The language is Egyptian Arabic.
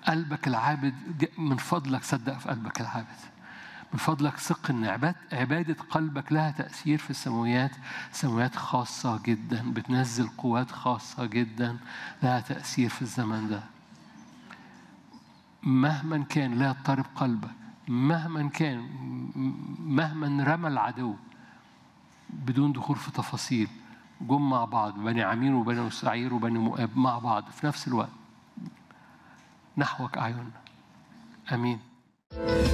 قلبك العابد ج- من فضلك صدق في قلبك العابد من فضلك ثق ان عباد عباده قلبك لها تاثير في السماويات سماويات خاصه جدا بتنزل قوات خاصه جدا لها تاثير في الزمن ده مهما كان لا يضطرب قلبك مهما كان م- مهما رمى العدو بدون دخول في تفاصيل جم مع بعض بني عمين وبني سعير وبني مؤاب مع بعض في نفس الوقت نحوك أعيننا آمين